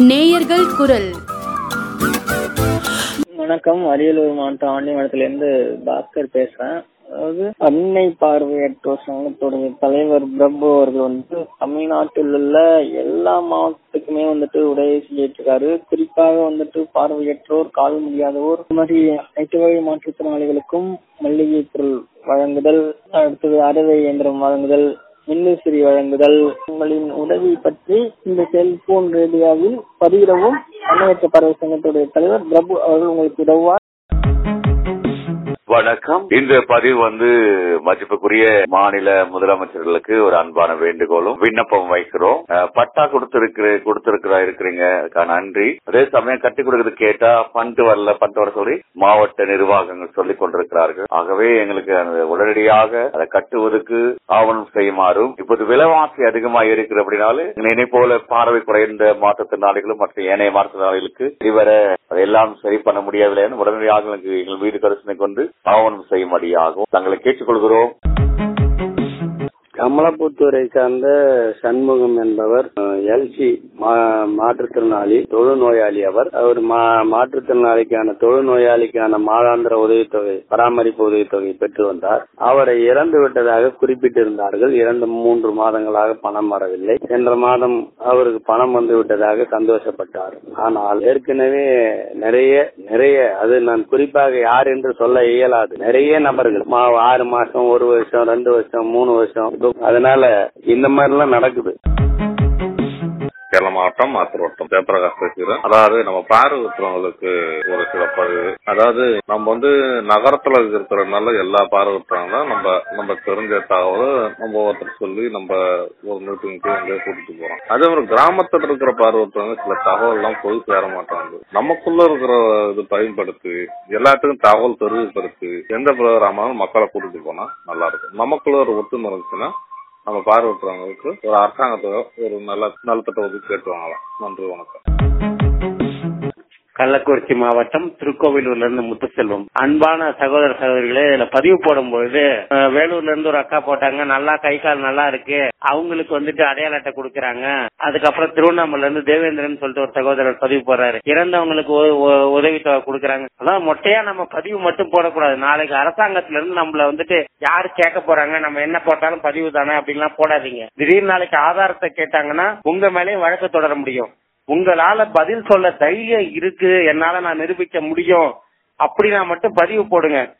நேயர்கள் குரல் வணக்கம் அரியலூர் மாவட்டம் ஆண்டிமடத்திலிருந்து பாஸ்கர் பேசுறேன் அதாவது அன்னை பார்வையற்றோர் சங்கத்துடைய தலைவர் பிரபு அவர்கள் வந்து தமிழ்நாட்டில் உள்ள எல்லா மாவட்டத்துக்குமே வந்துட்டு உதவி செஞ்சிட்டு இருக்காரு குறிப்பாக வந்துட்டு பார்வையற்றோர் கால் முடியாதோர் இந்த மாதிரி அனைத்து வகை மாற்றுத்திறனாளிகளுக்கும் மல்லிகை பொருள் வழங்குதல் அடுத்தது அறுவை இயந்திரம் வழங்குதல் மின்விசிறி வழங்குதல் உங்களின் உதவி பற்றி இந்த செல்போன் ரேடியோவில் பதிவிடவும் அன்னையற்ற பறவை சங்கத்துடைய தலைவர் பிரபு அவர்கள் உங்களுக்கு உதவுவார் வணக்கம் இந்த பதிவு வந்து மதிப்புக்குரிய மாநில முதலமைச்சர்களுக்கு ஒரு அன்பான வேண்டுகோளும் விண்ணப்பம் வைக்கிறோம் அஹ், பட்டா கொடுத்திருக்கிற கொடுத்திருக்கிறா இருக்கிறீங்க அதுக்காக நன்றி அதே சமயம் கட்டி கொடுக்கறது கேட்டா பண்ட் வரல பண்ட் வர சொல்லி மாவட்ட நிர்வாகங்கள் சொல்லிக் கொண்டிருக்கிறார்கள் ஆகவே எங்களுக்கு அந்த உடனடியாக அதை கட்டுவதற்கு ஆவணம் செய்யுமாறும் இப்போது விலைவாசி அதிகமா இருக்கு அப்படின்னாலும் என்னை போல பார்வை குறைந்த மாற்றுத்திறனாளிகளும் மற்ற ஏனைய மாற்றுத்திறனாளிகளுக்கு இதுவரை அதையெல்லாம் சரி பண்ண முடியவில்லை என உடனடியாக எங்களுக்கு எங்கள் வீடு கரிசனை கொண்டு ஆவணம் செய்யும்படியாகும் தங்களை கேட்டுக்கொள்கிறோம் கமலப்புத்தூரை சார்ந்த சண்முகம் என்பவர் எல்சி மாற்றுத்திறனாளி தொழுநோயாளி அவர் அவர் மா- மாற்றுத்திறனாளிக்கான தொழுநோயாளிக்கான மாதாந்திர உதவித்தொகை பராமரிப்பு உதவித்தொகை பெற்று வந்தார் அவரை இறந்து விட்டதாக குறிப்பிட்டிருந்தார்கள் இரண்டு மூன்று மாதங்களாக பணம் வரவில்லை சென்ற மாதம் அவருக்கு பணம் வந்து விட்டதாக சந்தோஷப்பட்டார் ஆனால் ஏற்கனவே நிறைய நிறைய அது நான் குறிப்பாக யார் என்று சொல்ல இயலாது நிறைய நபர்கள் மா- ஆறு மாசம் ஒரு வருஷம் ரெண்டு வருஷம் மூணு வருஷம் அதனால இந்த மாதிரி எல்லாம் நடக்குது சேலம் மாவட்டம் மாத்திரோட்டம் ஜெயபிரகாஷ் பேசுகிறேன் அதாவது நம்ம பார்வையற்றவங்களுக்கு ஒரு சில பதிவு அதாவது நம்ம வந்து நகரத்துல இருக்கிறதுனால எல்லா பார்வையற்றவங்களும் நம்ம நம்ம தெரிஞ்ச தகவல் நம்ம ஒருத்தர் சொல்லி நம்ம ஒரு மீட்டிங்க்கு வந்து கூட்டிட்டு போறோம் அதே ஒரு கிராமத்துல இருக்கிற பார்வையற்றவங்க சில தகவல் எல்லாம் போய் சேர மாட்டாங்க நமக்குள்ள இருக்கிற இது பயன்படுத்தி எல்லாத்துக்கும் தகவல் தெரிவிப்படுத்தி எந்த ப்ரோக்ராமாலும் மக்களை கூட்டிட்டு போனா நல்லா இருக்கும் நமக்குள்ள ஒரு ஒத்துமை இருந்துச்சுன்னா நம்ம பார்வையற்றவங்களுக்கு ஒரு அரசாங்கத்தை ஒரு நல்ல நலத்திட்ட ஒதுக்கி கேட்டு வாங்கலாம் நன்றி வணக்கம் கள்ளக்குறிச்சி மாவட்டம் திருக்கோவிலூர்ல இருந்து முத்துசெல்வம் அன்பான சகோதர சகோதரிகளே இதுல பதிவு போடும்பொழுது அஹ், வேலூர்ல இருந்து ஒரு அக்கா போட்டாங்க நல்லா கை கால் நல்லா இருக்கு அவங்களுக்கு வந்துட்டு அடையாள அட்டை கொடுக்கறாங்க அதுக்கப்புறம் திருவண்ணாமலையில இருந்து தேவேந்திரன் சொல்லிட்டு ஒரு சகோதரர் பதிவு போடுறாரு இறந்தவங்களுக்கு உ- உ- உதவித்தொகை கொடுக்கறாங்க அதான் மொட்டையா நம்ம பதிவு மட்டும் போடக்கூடாது நாளைக்கு அரசாங்கத்துல இருந்து நம்மள வந்துட்டு யாரு கேட்க போறாங்க நம்ம என்ன போட்டாலும் பதிவு தானே அப்படின்லாம் போடாதீங்க திடீர்னு நாளைக்கு ஆதாரத்தை கேட்டாங்கன்னா உங்க மேலேயும் வழக்கு தொடர முடியும் உங்களால பதில் சொல்ல தைரியம் இருக்கு என்னால நான் நிரூபிக்க முடியும் அப்படின்னா மட்டும் பதிவு போடுங்க